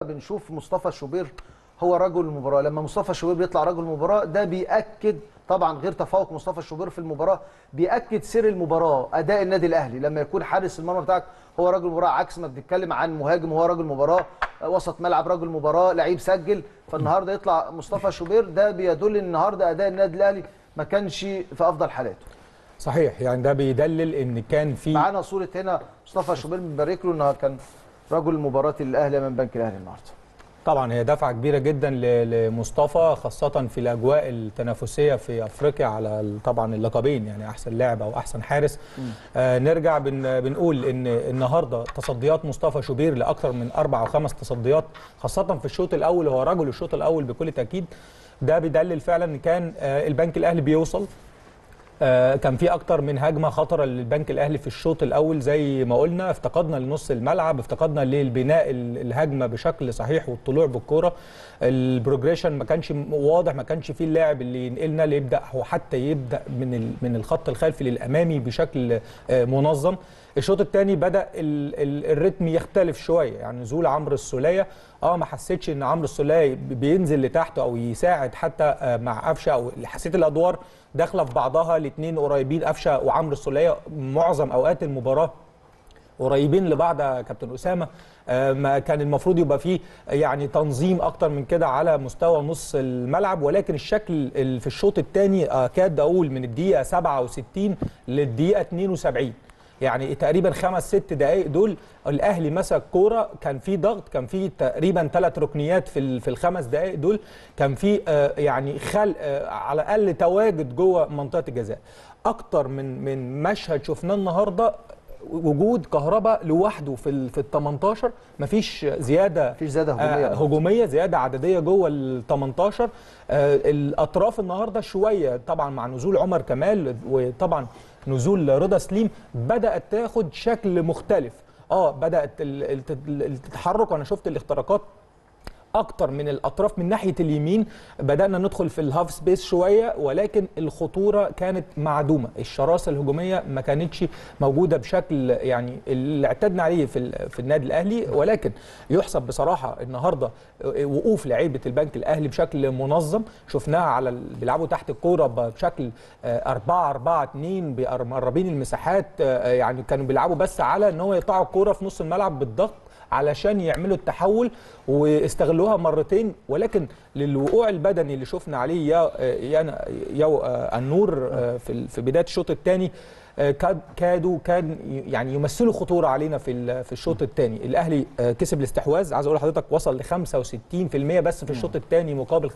بنشوف مصطفى شوبير هو رجل المباراه لما مصطفى شوبير بيطلع رجل المباراه ده بياكد طبعا غير تفوق مصطفى شوبير في المباراه بياكد سير المباراه اداء النادي الاهلي لما يكون حارس المرمى بتاعك هو رجل المباراه عكس ما بنتكلم عن مهاجم هو رجل مباراه وسط ملعب رجل مباراه لعيب سجل فالنهارده يطلع مصطفى شوبير ده بيدل ان النهارده اداء النادي الاهلي ما كانش في افضل حالاته صحيح يعني ده بيدلل ان كان في معانا صوره هنا مصطفى شوبير بنبارك له انه كان رجل مباراه الاهلي امام بنك الاهلي النهارده طبعا هي دفعه كبيره جدا ل- لمصطفى خاصه في الاجواء التنافسيه في افريقيا على ال- طبعا اللقبين يعني احسن لاعب او احسن حارس آه نرجع بن بنقول ان النهارده تصديات مصطفى شوبير لاكثر من اربع او خمس تصديات خاصه في الشوط الاول هو رجل الشوط الاول بكل تاكيد ده بيدلل فعلا ان كان آه البنك الاهلي بيوصل آه، كان في اكتر من هجمه خطره للبنك الاهلي في الشوط الاول زي ما قلنا افتقدنا لنص الملعب افتقدنا للبناء ال- الهجمه بشكل صحيح والطلوع بالكره البروجريشن ما كانش م- واضح ما كانش فيه اللاعب اللي ينقلنا اللي يبدا هو حتى يبدا من ال- من الخط الخلفي للامامي بشكل آه، منظم الشوط الثاني بدا ال- ال- الريتم يختلف شويه يعني نزول عمرو السوليه اه ما حسيتش ان عمرو السوليه ب- بينزل لتحت او يساعد حتى آه، مع قفشه او حسيت الادوار داخله في بعضها الاثنين قريبين قفشه وعمرو السوليه معظم اوقات المباراه قريبين لبعض يا كابتن اسامه آه، ما كان المفروض يبقى فيه يعني تنظيم اكتر من كده على مستوى نص الملعب ولكن الشكل ال- في الشوط الثاني اكاد اقول من الدقيقه 67 للدقيقه 72 يعني تقريبا خمس ست دقائق دول الاهلي مسك كوره كان في ضغط كان في تقريبا ثلاث ركنيات في ال- في الخمس دقائق دول كان في آه، يعني خلق آه، على الاقل تواجد جوه منطقه الجزاء اكتر من من مشهد شفناه النهارده وجود كهرباء لوحده في ال في ال 18 مفيش زياده مفيش زيادة هجومية. آه هجوميه زياده عدديه جوه ال 18 آه الاطراف النهارده شويه طبعا مع نزول عمر كمال وطبعا نزول رضا سليم بدات تاخد شكل مختلف اه بدات ال- الت- التحرك وانا شفت الاختراقات اكتر من الاطراف من ناحيه اليمين بدانا ندخل في الهاف سبيس شويه ولكن الخطوره كانت معدومه الشراسه الهجوميه ما كانتش موجوده بشكل يعني اللي اعتدنا عليه في ال- في النادي الاهلي ولكن يحسب بصراحه النهارده وقوف لعيبه البنك الاهلي بشكل منظم شفناها على ال- بيلعبوا تحت الكوره بشكل 4 4 2 مقربين المساحات آه، يعني كانوا بيلعبوا بس على ان هو يقطعوا الكوره في نص الملعب بالضغط علشان يعملوا التحول واستغلوها مرتين ولكن للوقوع البدني اللي شفنا عليه يا يا, يا النور في ال- في بدايه الشوط الثاني كاد كادوا كان يعني يمثلوا خطوره علينا في ال- في الشوط الثاني الاهلي آه، كسب الاستحواذ عايز اقول لحضرتك وصل ل 65% بس في الشوط الثاني مقابل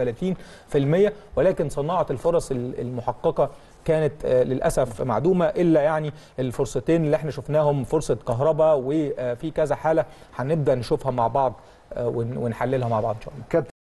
35% ولكن صناعه الفرص ال- المحققه كانت آه، للاسف معدومه الا يعني الفرصتين اللي احنا شفناهم فرصه كهرباء وفي كذا حاله هنبدا نشوفها مع بعض آه، ون- ونحللها مع بعض ان شاء الله كابتن